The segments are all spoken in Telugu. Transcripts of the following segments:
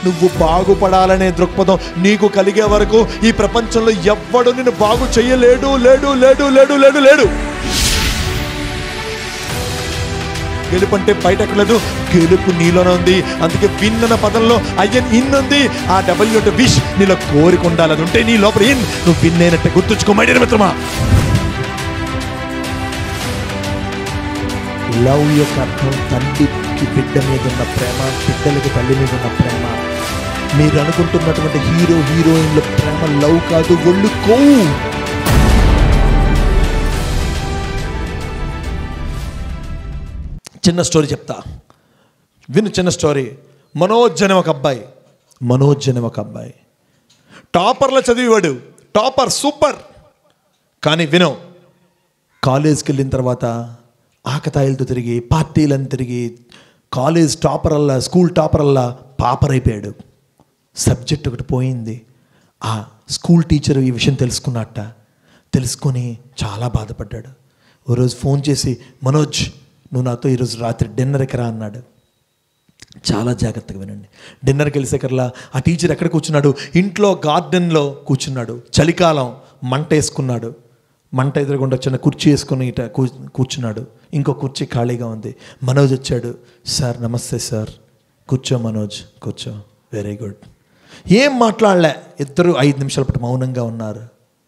నువ్వు బాగుపడాలనే దృక్పథం నీకు కలిగే వరకు ఈ ప్రపంచంలో ఎవ్వడు నిన్ను బాగు చెయ్యలేడు లేడు లేడు లేడు లేడు లేడు గెలుపు అంటే బయట ఎక్కలేదు గెలుపు నీలోనే ఉంది అందుకే విన్ అన్న పదంలో అయ్యన్ ఇన్ ఉంది ఆ డబ్ల్యూ అంటే విష్ నీలో కోరిక ఉండాలి అది ఉంటే నీ లోపల ఇన్ నువ్వు విన్ అయినట్టే గుర్తుంచుకో మైడియర్ మిత్రమా లవ్ యొక్క అర్థం తండ్రికి బిడ్డ మీద ఉన్న ప్రేమ బిడ్డలకి తల్లి మీద ఉన్న ప్రేమ మీరు అనుకుంటున్నటువంటి హీరో హీరోయిన్ల ప్రేమ లవ్ కాదు ఒళ్ళు కోవు చిన్న స్టోరీ చెప్తా విను చిన్న స్టోరీ మనోజ్ అనే ఒక అబ్బాయి మనోజ్ అనే ఒక అబ్బాయి టాపర్లో చదివేవాడు టాపర్ సూపర్ కానీ విను కాలేజ్కి వెళ్ళిన తర్వాత ఆకతాయిలతో తిరిగి పార్టీలను తిరిగి కాలేజ్ టాపర్ అల్లా స్కూల్ టాపర్ అల్లా పాపర్ అయిపోయాడు సబ్జెక్ట్ ఒకటి పోయింది ఆ స్కూల్ టీచర్ ఈ విషయం తెలుసుకున్నట్ట తెలుసుకొని చాలా బాధపడ్డాడు ఓ రోజు ఫోన్ చేసి మనోజ్ నువ్వు నాతో ఈరోజు రాత్రి డిన్నర్కి రా అన్నాడు చాలా జాగ్రత్తగా వినండి డిన్నర్కి వెళ్ళేసరికల్లా ఆ టీచర్ ఎక్కడ కూర్చున్నాడు ఇంట్లో గార్డెన్లో కూర్చున్నాడు చలికాలం మంట వేసుకున్నాడు మంట ఎదురుగుండా చిన్న కుర్చీ వేసుకుని ఇట కూ కూర్చున్నాడు ఇంకో కుర్చీ ఖాళీగా ఉంది మనోజ్ వచ్చాడు సార్ నమస్తే సార్ కూర్చో మనోజ్ కూర్చో వెరీ గుడ్ ఏం మాట్లాడలే ఇద్దరు ఐదు నిమిషాల పాటు మౌనంగా ఉన్నారు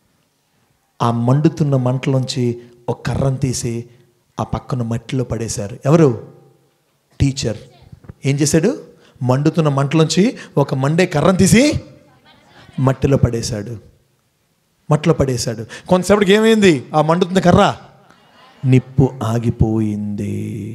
ఆ మండుతున్న మంటలోంచి ఒక కర్రను తీసి ఆ పక్కన మట్టిలో పడేశారు ఎవరు టీచర్ ఏం చేశాడు మండుతున్న మంటలోంచి ఒక మండే కర్రను తీసి మట్టిలో పడేశాడు మట్టిలో పడేశాడు కొంతసేపటికి ఏమైంది ఆ మండుతున్న కర్ర నిప్పు ఆగిపోయింది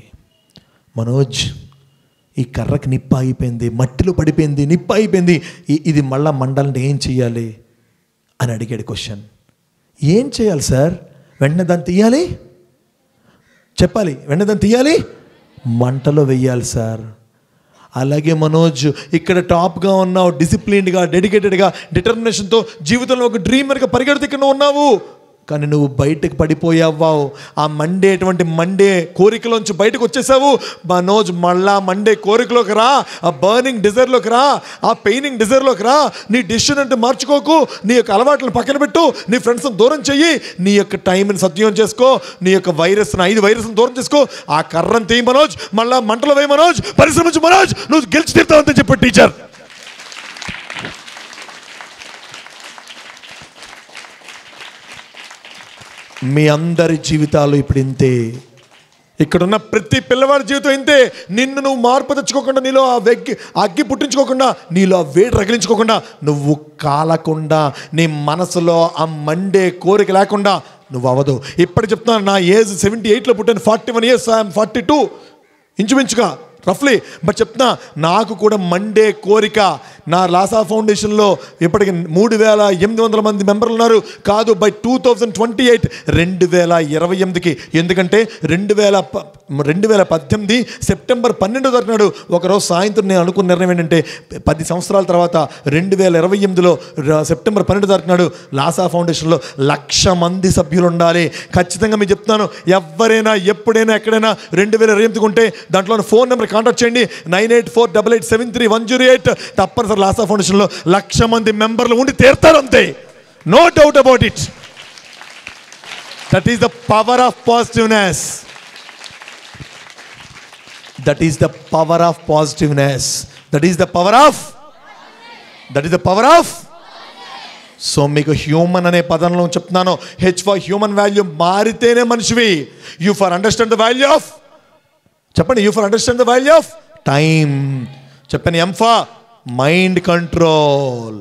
మనోజ్ ఈ కర్రకి నిప్పు ఆగిపోయింది మట్టిలో పడిపోయింది నిప్పు ఆగిపోయింది ఇ- ఇది మళ్ళా మండాలంటే ఏం చెయ్యాలి అని అడిగాడు క్వశ్చన్ ఏం చేయాలి సార్ వెంటనే దాన్ని తీయాలి చెప్పాలి వెంటనే దాన్ని తీయాలి మంటలో వెయ్యాలి సార్ అలాగే మనోజ్ ఇక్కడ టాప్గా ఉన్నావు డిసిప్లిన్డ్గా డెడికేటెడ్గా డిటర్మినేషన్తో జీవితంలో ఒక డ్రీమర్గా పరిగెడుతూ ఇక్కడ నువ్వు ఉన్నావు కానీ నువ్వు బయటకు పడిపోయావావు ఆ మండేటువంటి మండే కోరికలోంచి బయటకు వచ్చేసావు మనోజ్ మళ్ళా మండే కోరికలోకి రా ఆ బర్నింగ్ డిజైర్లోకి రా ఆ పెయినింగ్ డిజైర్లోకి రా నీ డిసిషన్ అంటే మార్చుకోకు నీ యొక్క అలవాట్లను పక్కన పెట్టు నీ ఫ్రెండ్స్ని దూరం చెయ్యి నీ యొక్క టైంని సద్వినియోగం చేసుకో నీ యొక్క వైరస్ని ఐదు వైరస్ని దూరం చేసుకో ఆ కర్రను తీయి మనోజ్ మళ్ళా మంటలో వేయి మనోజ్ పరిశ్రమించు మనోజ్ నువ్వు గెలిచి తీరుతావు చెప్పాడు టీచర్ మీ అందరి జీవితాలు ఇప్పుడు ఇంతే ఇక్కడున్న ప్రతి పిల్లవాడి జీవితం ఇంతే నిన్ను నువ్వు మార్పు తెచ్చుకోకుండా నీలో ఆ వెగ్గి ఆ అగ్గి పుట్టించుకోకుండా నీలో ఆ వేడి రగిలించుకోకుండా నువ్వు కాలకుండా నీ మనసులో ఆ మండే కోరిక లేకుండా నువ్వు అవ్వదు ఇప్పటి చెప్తున్నాను నా ఏజ్ సెవెంటీ ఎయిట్లో పుట్టాను forty one years I'm forty two ఇంచుమించుగా రఫ్లీ బట్ చెప్తున్నా నాకు కూడా మండే కోరిక నా లాసా ఫౌండేషన్లో ఇప్పటికి మూడు వేల ఎనిమిది వందల మంది మెంబర్లు ఉన్నారు కాదు by two thousand twenty eight రెండు వేల ఇరవై ఎనిమిదికి ఎందుకంటే రెండు వేల ప- రెండు వేల పద్దెనిమిది సెప్టెంబర్ పన్నెండో తారీఖు నాడు ఒకరోజు సాయంత్రం నేను అనుకున్న నిర్ణయం ఏంటంటే పది సంవత్సరాల తర్వాత రెండు వేల ఇరవై ఎనిమిదిలో ర- సెప్టెంబర్ పన్నెండో తారీఖు నాడు లాసా ఫౌండేషన్లో లక్ష మంది సభ్యులు ఉండాలి ఖచ్చితంగా మీకు చెప్తాను ఎవరైనా ఎప్పుడైనా ఎక్కడైనా రెండు వేల ఇరవై ఎనిమిదికి ఉంటే దాంట్లో ఫోన్ నెంబర్ కాంటాక్ట్ చేయండి nine eight four double eight seven three one zero eight తప్పనిసరి లాసా ఫౌండేషన్లో లక్ష మంది మెంబర్లు ఉండి తీరుతారు అంతే no doubt about it that is the power of positiveness that is the power of positiveness that is the power of that is the power of so మీకు హ్యూమన్ అనే పదంలో చెప్తున్నాను హెచ్ ఫర్ హ్యూమన్ వాల్యూ మారితేనే మనిషివి U for understand the value of చెప్పండి U for understand the value of time చెప్పండి M for mind control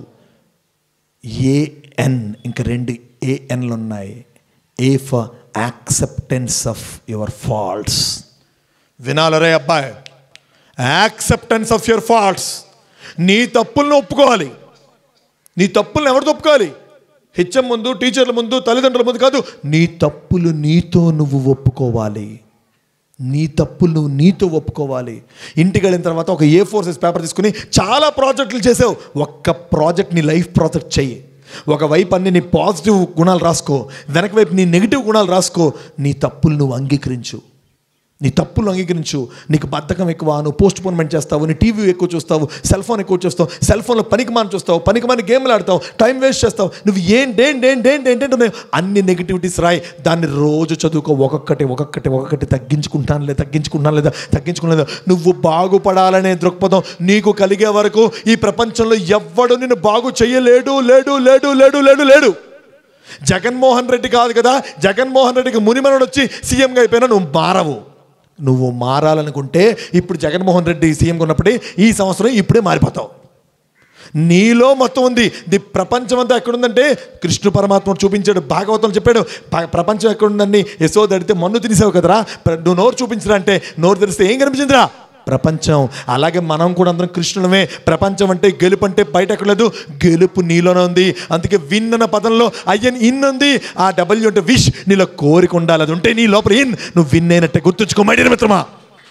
A N రెండు ఏఎన్లు ఉన్నాయి A for acceptance of your faults వినాలరే అబ్బాయి యాక్సెప్టెన్స్ ఆఫ్ యువర్ ఫాల్ట్స్ నీ తప్పులను ఒప్పుకోవాలి నీ తప్పులను ఎవరితో ఒప్పుకోవాలి హెచ్ఎం ముందు టీచర్ల ముందు తల్లిదండ్రుల ముందు కాదు నీ తప్పులు నీతో నువ్వు ఒప్పుకోవాలి నీ తప్పులు నువ్వు నీతో ఒప్పుకోవాలి ఇంటికి వెళ్ళిన తర్వాత ఒక ఏ ఫోర్ సైజ్ పేపర్ తీసుకుని చాలా ప్రాజెక్టులు చేసావు ఒక్క ప్రాజెక్ట్ నీ లైఫ్ ప్రాజెక్ట్ చెయ్యి ఒకవైపు అన్ని నీ పాజిటివ్ గుణాలు రాసుకో వెనక వైపు నీ నెగిటివ్ గుణాలు రాసుకో నీ తప్పులు నువ్వు అంగీకరించు నీ తప్పులు అంగీకరించు నీకు బద్ధకం ఎక్కువ నువ్వు పోస్ట్ పోన్మెంట్ చేస్తావు నీ టీవీ ఎక్కువ చూస్తావు సెల్ ఫోన్ ఎక్కువ చూస్తావు సెల్ ఫోన్లో పనికి మాని చూస్తావు పనికి మాని గేమ్లు ఆడతావు టైం వేస్ట్ చేస్తావు నువ్వు ఏంటి ఏంటి ఏంటి ఏంటి ఏంటి ఏంటి ఉన్నాయి అన్ని నెగిటివిటీస్ రాయి దాన్ని రోజు చదువుకో ఒక్కొక్కటి ఒక్కొక్కటి ఒక్కొక్కటి తగ్గించుకుంటాను లేదా తగ్గించుకుంటాను లేదా తగ్గించుకున్నాను లేదా నువ్వు బాగుపడాలనే దృక్పథం నీకు కలిగే వరకు ఈ ప్రపంచంలో ఎవ్వడు నిన్ను బాగు చేయలేడు లేడు లేడు లేడు లేడు లేడు జగన్మోహన్ రెడ్డి కాదు కదా జగన్మోహన్ రెడ్డికి మునిమనుడు వచ్చి సీఎంగా అయిపోయినా నువ్వు మారవు నువ్వు మారాలనుకుంటే ఇప్పుడు జగన్మోహన్ రెడ్డి సీఎంగా ఉన్నప్పుడే ఈ సంవత్సరం ఇప్పుడే మారిపోతావు నీలో మొత్తం ఉంది ది ప్రపంచం అంతా ఎక్కడుందంటే కృష్ణ పరమాత్మ చూపించాడు భాగవతం చెప్పాడు ప- ప్రపంచం ఎక్కడుందని యశో దడితే మన్ను తినేసావు కదరా ప్ర- నువ్వు నోరు చూపించరా అంటే నోరు తెరిస్తే ఏం కనిపించిందిరా ప్రపంచం అలాగే మనం కూడా అందరం కృష్ణులమే ప్రపంచం అంటే గెలుపు అంటే బయట ఎక్కలేదు గెలుపు నీలోనే ఉంది అందుకే విన్ అన్న పదంలో అయ్యన్ ఇన్ ఉంది ఆ డబ్ల్యూ అంటే విష్ నీలో కోరిక ఉండాలి అది ఉంటే నీ లోపల ఇన్ నువ్వు విన్ అయినట్టే గుర్తుంచుకో మై డియర్ మిత్రమా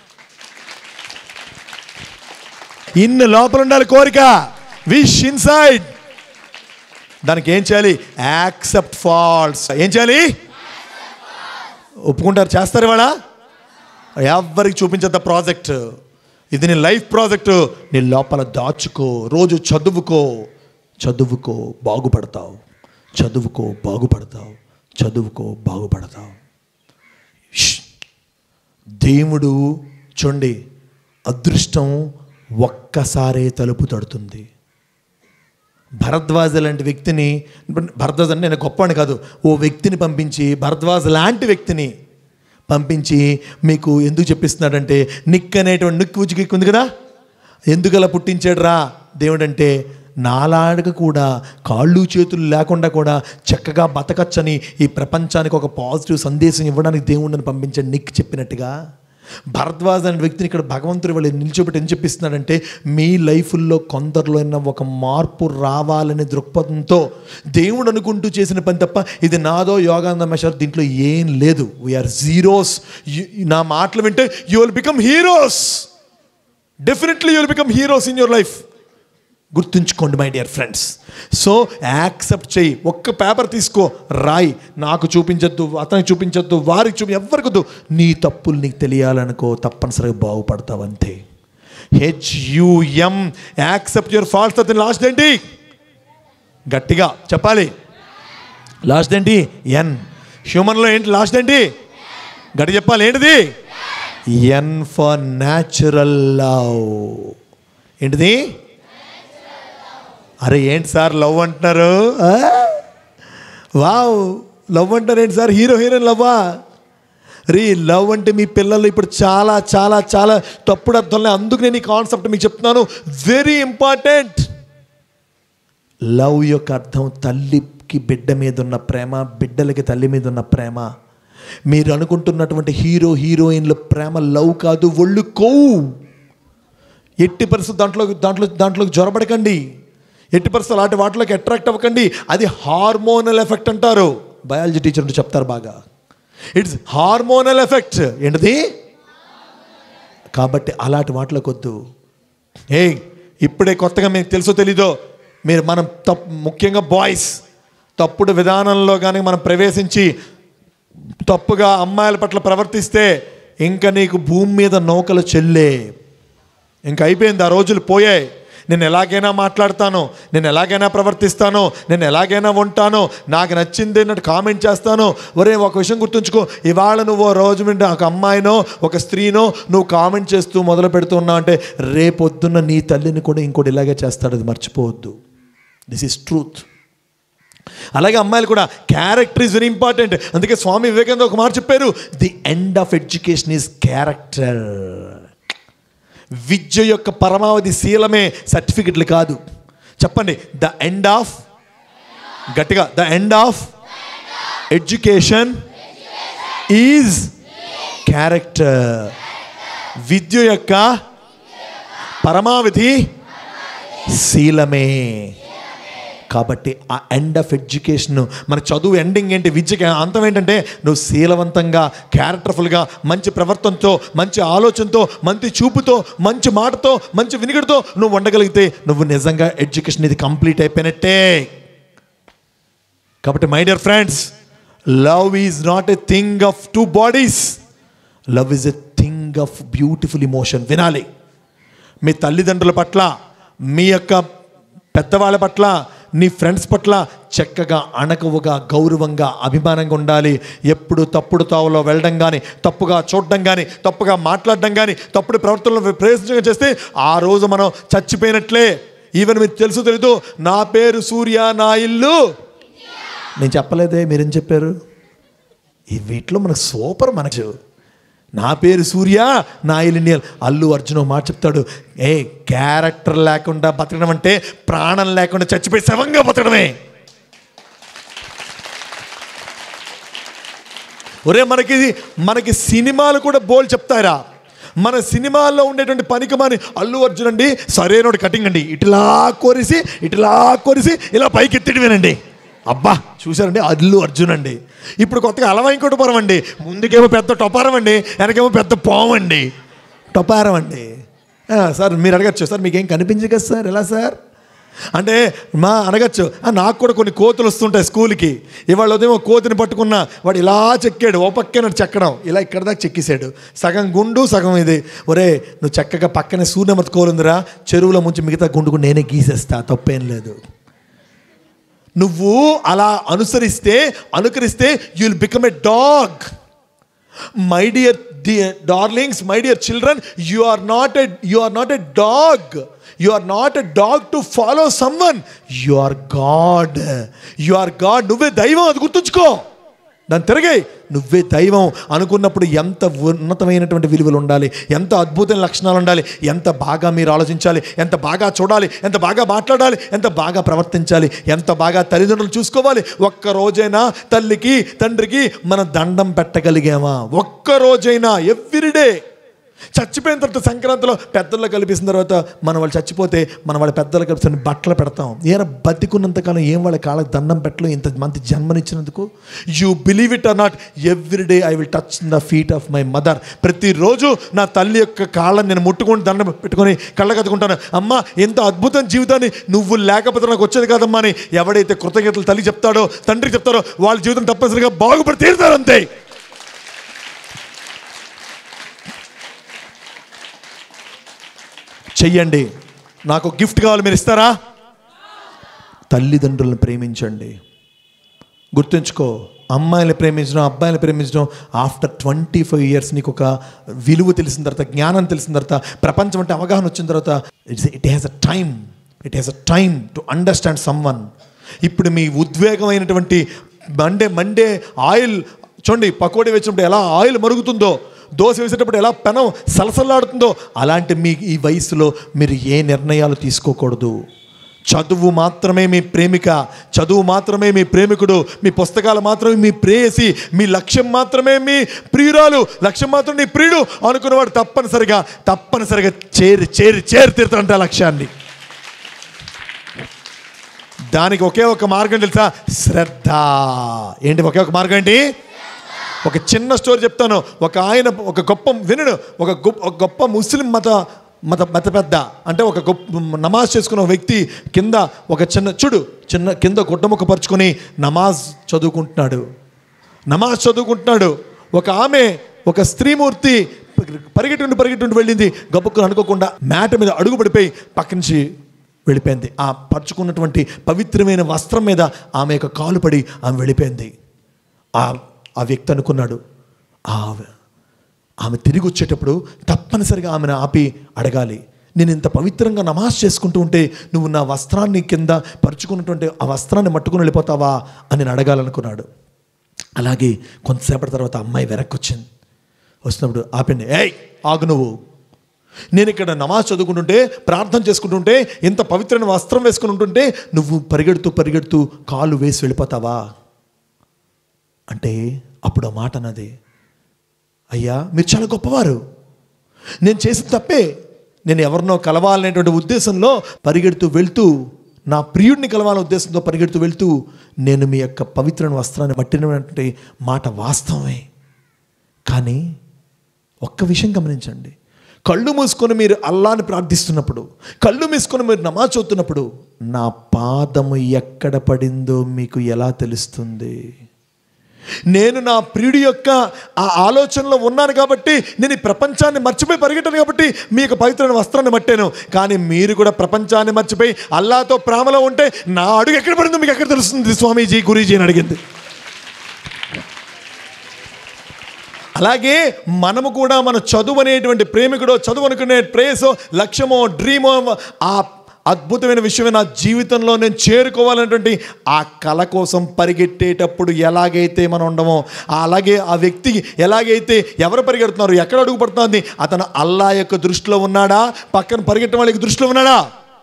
ఇన్ లోపల ఉండాలి కోరిక విష్ ఇన్సైడ్ దానికి ఏం చేయాలి యాక్సెప్ట్ ఫాల్స్ ఏం చేయాలి ఒప్పుకుంటారు చేస్తారు ఇవాళ ఎవరికి చూపించేంత ప్రాజెక్ట్ ఇది నీ లైఫ్ ప్రాజెక్టు నీ లోపల దాచుకో రోజు చదువుకో చదువుకో బాగుపడతావు చదువుకో బాగుపడతావు చదువుకో బాగుపడతావు ష్. దేవుడు చూడండి అదృష్టం ఒక్కసారే తలుపు తడుతుంది భరద్వాజ లాంటి వ్యక్తిని భరద్వాజ అంటే నేను గొప్పవాడిని కాదు ఓ వ్యక్తిని పంపించి భరద్వాజ లాంటి వ్యక్తిని పంపించి మీకు ఎందుకు చెప్పిస్తున్నాడంటే నిక్ అనేటువంటి నిక్ ఉచికి ఉంది కదా ఎందుకు అలా పుట్టించాడు రా దేవుడంటే నాలాడక కూడా కాళ్ళు చేతులు లేకుండా కూడా చక్కగా బతకచ్చని ఈ ప్రపంచానికి ఒక పాజిటివ్ సందేశం ఇవ్వడానికి దేవుడిని పంపించాడు నిక్ చెప్పినట్టుగా భరద్వాజ్ అనే వ్యక్తిని ఇక్కడ భగవంతుడు వాళ్ళు నిల్చోబెట్టి ఏం చెప్పిస్తున్నాడంటే మీ లైఫ్లో కొందరిలో అయినా ఒక మార్పు రావాలనే దృక్పథంతో దేవుడు అనుకుంటూ చేసిన పని తప్ప ఇది నాదో యోగానంద మెషర్ దీంట్లో ఏం లేదు వీఆర్ జీరోస్ నా మాటలు వింటే you will become heroes definitely you will become heroes in your life గుర్తుంచుకోండి my dear friends so accept చేయి ఒక్క పేపర్ తీసుకో రాయి నాకు చూపించొద్దు అతనికి చూపించొద్దు వారికి చూపి ఎవరికొద్దు నీ తప్పులు నీకు తెలియాలనుకో తప్పనిసరిగా బాగుపడతావు అంతే హెచ్యుఎం యాక్సెప్ట్ యువర్ ఫాల్ట్స్ అతని లాస్ట్ ఏంటి గట్టిగా చెప్పాలి లాస్ట్ ఏంటి ఎన్ హ్యూమన్లో ఏంటి లాస్ట్ ఏంటి గట్టి చెప్పాలి ఏంటిది ఎన్ ఫర్ న్యాచురల్ లవ్ ఏంటిది అరే ఏంటి సార్ లవ్ అంటున్నారు ఆ? వావ్ లవ్ అంటారు ఏంటి సార్ హీరో హీరోయిన్ లవ్వా రీ లవ్ అంటే మీ పిల్లలు ఇప్పుడు చాలా చాలా చాలా తప్పుడు అర్థంలో అందుకు నేను ఈ కాన్సెప్ట్ మీకు చెప్తున్నాను వెరీ ఇంపార్టెంట్ లవ్ యొక్క అర్థం తల్లికి బిడ్డ మీద ఉన్న ప్రేమ బిడ్డలకి తల్లి మీద ఉన్న ప్రేమ మీరు అనుకుంటున్నటువంటి హీరో హీరోయిన్ల ప్రేమ లవ్ కాదు ఒళ్ళు కొవ్వు ఎట్టి పరిస్థితి దాంట్లో దాంట్లో దాంట్లోకి జ్వరపడకండి ఎట్టి పరిస్థితులు అలాంటి వాటిలోకి అట్రాక్ట్ అవ్వకండి అది హార్మోనల్ ఎఫెక్ట్ అంటారు బయాలజీ టీచర్ అంటే చెప్తారు బాగా ఇట్స్ హార్మోనల్ ఎఫెక్ట్ ఏంటిది కాబట్టి అలాంటి వాటిలోకి వద్దు ఏ ఇప్పుడే కొత్తగా మీకు తెలుసో తెలీదో మీరు మనం తప్ ముఖ్యంగా బాయ్స్ తప్పుడు విధానంలో కానీ మనం ప్రవేశించి తప్పుగా అమ్మాయిల పట్ల ప్రవర్తిస్తే ఇంకా నీకు భూమి మీద నౌకలు చెల్లే ఇంకా అయిపోయింది ఆ రోజులు పోయాయి నేను ఎలాగైనా మాట్లాడతాను నేను ఎలాగైనా ప్రవర్తిస్తాను నేను ఎలాగైనా ఉంటాను నాకు నచ్చింది అన్నట్టు కామెంట్ చేస్తాను ఒరే ఒక విషయం గుర్తుంచుకో ఇవాళ నువ్వు ఓ రోజు మీద ఒక అమ్మాయినో ఒక స్త్రీనో నువ్వు కామెంట్ చేస్తూ మొదలు పెడుతున్నావు అంటే రేపొద్దున్న నీ తల్లిని కూడా ఇంకోటి ఇలాగే చేస్తాడు అది మర్చిపోవద్దు దిస్ ఈస్ ట్రూత్ అలాగే అమ్మాయిలు కూడా క్యారెక్టర్ ఈజ్ వెరీ ఇంపార్టెంట్ అందుకే స్వామి వివేకానంద ఒక మాట చెప్పారు the end of education is character విద్య యొక్క పరమావధి శీలమే సర్టిఫికెట్లు కాదు చెప్పండి ద ఎండ్ ఆఫ్ గట్టిగా the end of education is character విద్య యొక్క పరమావధి శీలమే కాబట్టి ఆ ఎండ్ ఆఫ్ ఎడ్యుకేషన్ మన చదువు ఎండింగ్ ఏంటి విద్యకి అంతం ఏంటంటే నువ్వు శీలవంతంగా క్యారెక్టర్ఫుల్గా మంచి ప్రవర్తనతో మంచి ఆలోచనతో మంచి చూపుతో మంచి మాటతో మంచి వినిగడితో నువ్వు ఉండగలిగితే నువ్వు నిజంగా ఎడ్యుకేషన్ ఇది కంప్లీట్ అయిపోయినట్టే కాబట్టి my dear friends love is not a thing of two bodies love is a thing feeling of beautiful emotion వినాలి మీ తల్లిదండ్రుల పట్ల మీ యొక్క పెద్దవాళ్ళ పట్ల నీ ఫ్రెండ్స్ పట్ల చక్కగా అణకువగా గౌరవంగా అభిమానంగా ఉండాలి ఎప్పుడు తప్పుడు తావులో వెళ్ళడం కానీ తప్పుగా చూడడం కానీ తప్పుగా మాట్లాడడం కానీ తప్పుడు ప్రవర్తనలో ప్రవేశించడం చేస్తే ఆ రోజు మనం చచ్చిపోయినట్లే ఈవెన్ మీకు తెలుసు తెలీదు నా పేరు సూర్య నా ఇల్లు నేను చెప్పలేదే మీరేం చెప్పారు ఈ వీటిలో మనకు సూపర్ మనకు నా పేరు సూర్య నా ఇలినియల్ అల్లు అర్జున్ ఓ మాట చెప్తాడు ఏ క్యారెక్టర్ లేకుండా బతకడం అంటే ప్రాణం లేకుండా చచ్చిపోయి శవంగా బతకడమే ఒరే మనకి మనకి సినిమాలు కూడా బోల్ చెప్తారా మన సినిమాల్లో ఉండేటువంటి పనికిమాని అల్లు అర్జున్ అండి సరైనోడు కటింగ్ అండి ఇట్లా కొరిసి ఇట్లా కొరిసి ఇలా పైకి ఎత్తిడివేనండి అబ్బా చూసారండి అల్లు అర్జున్ అండి ఇప్పుడు కొత్తగా అలవాయింకొట్టుపురం అండి ముందుకేమో పెద్ద టొపారం అండి వెనకేమో పెద్ద పాము అండి టొపారం అండి ఆ, సార్ మీరు అడగచ్చు సార్ మీకేం కనిపించదు కదా సార్ ఎలా సార్ అంటే మా అడగచ్చు "ఆ, నాకు కూడా కొన్ని కోతులు వస్తుంటాయి స్కూల్కి ఇవాళ ఉదయం ఒక కోతిని పట్టుకున్నా వాడు ఇలా చెక్కాడు ఓ పక్కన చెక్కడం ఇలా ఇక్కడ దాకా చెక్కేశాడు సగం గుండు సగం ఇది ఒరే నువ్వు చక్కగా పక్కనే సూర్యమతి కోలుందిరా చెరువులో ముంచి మిగతా గుండు కూడా నేనే గీసేస్తా తప్పేం లేదు నువ్వు అలా అనుసరిస్తే అనుకరిస్తే you will become a dog my dear darlings my dear children you are not a you are not a dog you are not a dog to follow someone you are God you are God నువ్వే దైవం అది గుర్తుంచుకో దాన్ని తిరగాయి నువ్వే దైవం అనుకున్నప్పుడు ఎంత ఉన్నతమైనటువంటి విలువలు ఉండాలి ఎంత అద్భుతమైన లక్షణాలు ఉండాలి ఎంత బాగా మీరు ఆలోచించాలి ఎంత బాగా చూడాలి ఎంత బాగా మాట్లాడాలి ఎంత బాగా ప్రవర్తించాలి ఎంత బాగా తల్లిదండ్రులు చూసుకోవాలి ఒక్క రోజైనా తల్లికి తండ్రికి మనం దండం పెట్టగలిగామా ఒక్క రోజైనా ఎవ్రీడే చచ్చిపోయిన తర్వాత సంక్రాంతిలో పెద్దల్లో కల్పిస్తున్న తర్వాత మనం వాళ్ళు చచ్చిపోతే మనం వాళ్ళ పెద్దలు కలుపుతున్న బట్టలు పెడతాం ఏమైనా బతికున్నంతకాలం ఏం వాళ్ళ కాళ్ళకి దండం పెట్టలో ఇంత మంది జన్మనిచ్చినందుకు you believe it or not every day I will touch the feet of my mother ప్రతిరోజు నా తల్లి యొక్క కాళ్ళని నేను ముట్టుకొని దండం పెట్టుకొని కళ్ళ కదుకుంటాను అమ్మ ఎంత అద్భుతం జీవితాన్ని నువ్వు లేకపోతే నాకు వచ్చేది కాదమ్మా అని ఎవడైతే కృతజ్ఞతలు తల్లి చెప్తాడో తండ్రి చెప్తారో వాళ్ళ జీవితం తప్పనిసరిగా బాగుపడి తీరుతారు అంతే చెయ్యండి నాకు గిఫ్ట్ కావాలి మీరు ఇస్తారా తల్లిదండ్రులను ప్రేమించండి గుర్తుంచుకో అమ్మాయిని ప్రేమించడం అబ్బాయిని ప్రేమించడం ఆఫ్టర్ ట్వంటీ ఫైవ్ ఇయర్స్ నీకు ఒక విలువ తెలిసిన తర్వాత జ్ఞానం తెలిసిన తర్వాత ప్రపంచం అంటే అవగాహన వచ్చిన తర్వాత it's it has a time it has a time to understand someone ఇప్పుడు మీ ఉద్వేగమైనటువంటి మండే మండే ఆయిల్ చూడండి పకోడీ వేసినప్పుడు ఎలా ఆయిల్ మరుగుతుందో దోశ వేసేటప్పుడు ఎలా పెనం సలసలాడుతుందో అలాంటి మీ ఈ వయసులో మీరు ఏ నిర్ణయాలు తీసుకోకూడదు చదువు మాత్రమే మీ ప్రేమిక చదువు మాత్రమే మీ ప్రేమికుడు మీ పుస్తకాలు మాత్రమే మీ ప్రేయసి మీ లక్ష్యం మాత్రమే మీ ప్రియురాలు లక్ష్యం మాత్రం నీ ప్రియుడు అనుకున్నవాడు తప్పనిసరిగా తప్పనిసరిగా చేరి చేరి చేరి తీరుతాడంట ఆ లక్ష్యాన్ని దానికి ఒకే ఒక మార్గం తెలుసా శ్రద్ధ ఏంటి ఒకే ఒక మార్గం ఏంటి ఒక చిన్న స్టోరీ చెప్తాను ఒక ఆయన ఒక గొప్ప వినుడు ఒక గొప్ప ఒక గొప్ప ముస్లిం మత మత మత పెద్ద అంటే ఒక గొప్ప నమాజ్ చేసుకున్న ఒక వ్యక్తి కింద ఒక చిన్న చూడు చిన్న కింద గుడ్డముక్క పరుచుకొని నమాజ్ చదువుకుంటున్నాడు నమాజ్ చదువుకుంటున్నాడు ఒక ఆమె ఒక స్త్రీమూర్తి పరిగెట్టుండి పరిగెట్టుండి వెళ్ళింది గబుక్కుని అనుకోకుండా మేట మీద అడుగు పడిపోయి పక్క నుంచి వెళ్ళిపోయింది ఆ పరుచుకున్నటువంటి పవిత్రమైన వస్త్రం మీద ఆమె యొక్క కాలు పడి ఆమె వెళ్ళిపోయింది ఆ ఆ వ్యక్తి అనుకున్నాడు ఆ ఆమె తిరిగి వచ్చేటప్పుడు తప్పనిసరిగా ఆమెను ఆపి అడగాలి నేను ఇంత పవిత్రంగా నమాజ్ చేసుకుంటూ ఉంటే నువ్వు నా వస్త్రాన్ని కింద పరుచుకున్నటువంటి ఆ వస్త్రాన్ని మట్టుకుని వెళ్ళిపోతావా అని నేను అడగాలనుకున్నాడు అలాగే కొంతసేపటి తర్వాత అమ్మాయి వెనక్కి వచ్చింది వస్తున్నప్పుడు ఆపండి ఏయ్ ఆగు నువ్వు నేను ఇక్కడ నమాజ్ చదువుకుంటుంటే ప్రార్థన చేసుకుంటుంటే ఇంత పవిత్రమైన వస్త్రం వేసుకుని ఉంటుంటే నువ్వు పరిగెడుతూ పరిగెడుతూ కాలు వేసి వెళ్ళిపోతావా అంటే అప్పుడు ఆ మాట అన్నది అయ్యా మీరు చాలా గొప్పవారు నేను చేసిన తప్పే నేను ఎవరినో కలవాలనేటువంటి ఉద్దేశంలో పరిగెడుతూ వెళ్తూ నా ప్రియుడిని కలవాలనే ఉద్దేశంతో పరిగెడుతూ వెళ్తూ నేను మీ యొక్క పవిత్రమైన వస్త్రాన్ని పట్టినటువంటి మాట వాస్తవమే కానీ ఒక్క విషయం గమనించండి కళ్ళు మూసుకొని మీరు అల్లాని ప్రార్థిస్తున్నప్పుడు కళ్ళు మూసుకొని మీరు నమాజ్ చదువుతున్నప్పుడు నా పాదము ఎక్కడ పడిందో మీకు ఎలా తెలుస్తుంది నేను నా ప్రియుడి యొక్క ఆ ఆలోచనలో ఉన్నాను కాబట్టి నేను ఈ ప్రపంచాన్ని మర్చిపోయి పరిగెట్టాను కాబట్టి మీ యొక్క పవిత్రమైన వస్త్రాన్ని మట్టాను కానీ మీరు కూడా ప్రపంచాన్ని మర్చిపోయి అల్లాతో ప్రేమలో ఉంటే నా అడుగు ఎక్కడ పడిందో మీకు ఎక్కడ తెలుస్తుంది స్వామీజీ గురీజీ అని అడిగింది అలాగే మనము కూడా మన చదువు అనేటువంటి ప్రేమికుడో చదువు అనుకునే ప్రేయసో లక్ష్యమో డ్రీమో ఆ అద్భుతమైన విషయమే నా జీవితంలో నేను చేరుకోవాలనేటువంటి ఆ కళ కోసం పరిగెట్టేటప్పుడు ఎలాగైతే మనం ఉండమో అలాగే ఆ వ్యక్తి ఎలాగైతే ఎవరు పరిగెడుతున్నారు ఎక్కడ అడుగు పడుతుంది అతను అల్లా యొక్క దృష్టిలో ఉన్నాడా పక్కన పరిగెట్టిన వాళ్ళకి దృష్టిలో ఉన్నాడా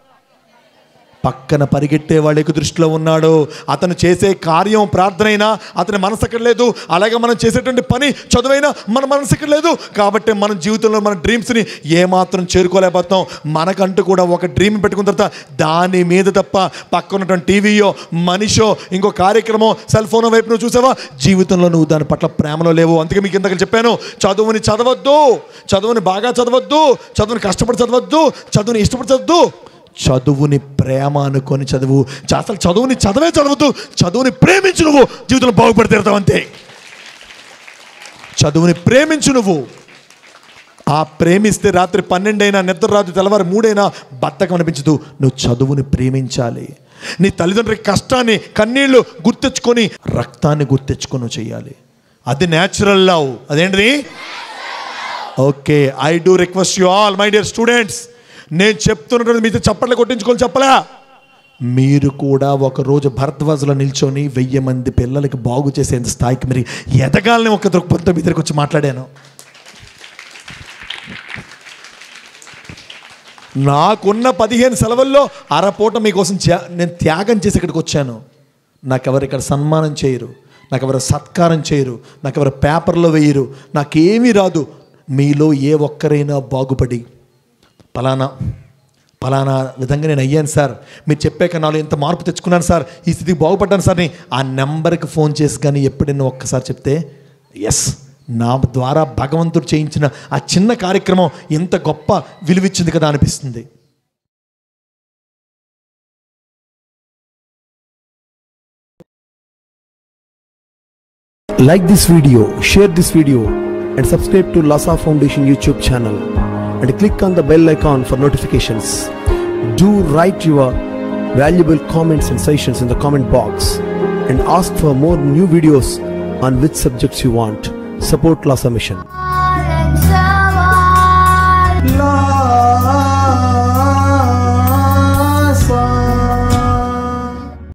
పక్కన పరిగెట్టే వాళ్ళకి దృష్టిలో ఉన్నాడు అతను చేసే కార్యం ప్రార్థన అయినా అతని మనసు ఎక్కడ లేదు అలాగే మనం చేసేటువంటి పని చదువైనా మన మనసు ఎక్కడ లేదు కాబట్టి మన జీవితంలో మన డ్రీమ్స్ని ఏమాత్రం చేరుకోలేకపోతాం మనకంటూ కూడా ఒక డ్రీమ్ పెట్టుకున్న తర్వాత దాని మీద తప్ప పక్కన ఉన్నటువంటి టీవీయో మనిషో ఇంకో కార్యక్రమం సెల్ ఫోన్ వైపు నువ్వు చూసావా జీవితంలో నువ్వు దాని పట్ల ప్రేమలో లేవు అందుకే మీకు ఇంతకు చెప్పాను చదువుని చదవద్దు చదువుని బాగా చదవద్దు చదువుని కష్టపడి చదవద్దు చదువుని ఇష్టపడి చదవద్దు చదువుని ప్రేమ అనుకొని చదువు చ- అసలు చదువుని చదవే చదవద్దు చదువుని ప్రేమించు నువ్వు జీవితంలో బాగుపడి తీరుతావు అంతే చదువుని ప్రేమించు నువ్వు ఆ ప్రేమిస్తే రాత్రి పన్నెండైనా నిద్ర రాత్రి తెల్లవారు మూడైనా బద్దకం అనిపించదు నువ్వు చదువుని ప్రేమించాలి నీ తల్లిదండ్రుల కష్టాన్ని కన్నీళ్లు గుర్తెచ్చుకొని రక్తాన్ని గుర్తెచ్చుకొని నువ్వు చేయాలి అది న్యాచురల్ లవ్ అదేంటిది okay I do request you all my dear students నేను చెప్తున్నటువంటి మీతో చప్పట్లు కొట్టించుకొని చెప్పలా మీరు కూడా ఒకరోజు భరద్వాజలో నిల్చొని వెయ్యి మంది పిల్లలకి బాగు చేసేంత స్థాయికి మీరు ఎదగాలని ఒక దృక్పథంతో మీ దగ్గరికి వచ్చి మాట్లాడాను నాకున్న పదిహేను సెలవుల్లో అరపూట మీకోసం త్యా- నేను త్యాగం చేసి ఇక్కడికి వచ్చాను నాకెవరు ఇక్కడ సన్మానం చేయరు నాకెవరు సత్కారం చేయరు నాకెవరు పేపర్లో వేయరు నాకేమీ రాదు మీలో ఏ ఒక్కరైనా బాగుపడి పలానా పలానా విధంగా నేను అయ్యాను సార్ మీరు చెప్పాక నాలో ఇంత మార్పు తెచ్చుకున్నాను సార్ ఈ స్థితికి బాగుపడ్డాను సార్ అని ఆ నెంబర్కి ఫోన్ చేసి కానీ ఎప్పుడైనా ఒక్కసారి చెప్తే ఎస్ నా ద్వారా భగవంతుడు చేయించిన ఆ చిన్న కార్యక్రమం ఇంత గొప్ప విలువిచ్చింది కదా అనిపిస్తుంది Like this video, share this video, and subscribe to Lasa Foundation YouTube channel. And click on the bell icon for notifications. Do write your valuable comments and suggestions in the comment box. And ask for more new videos on which subjects you want. Support Lasa Mission.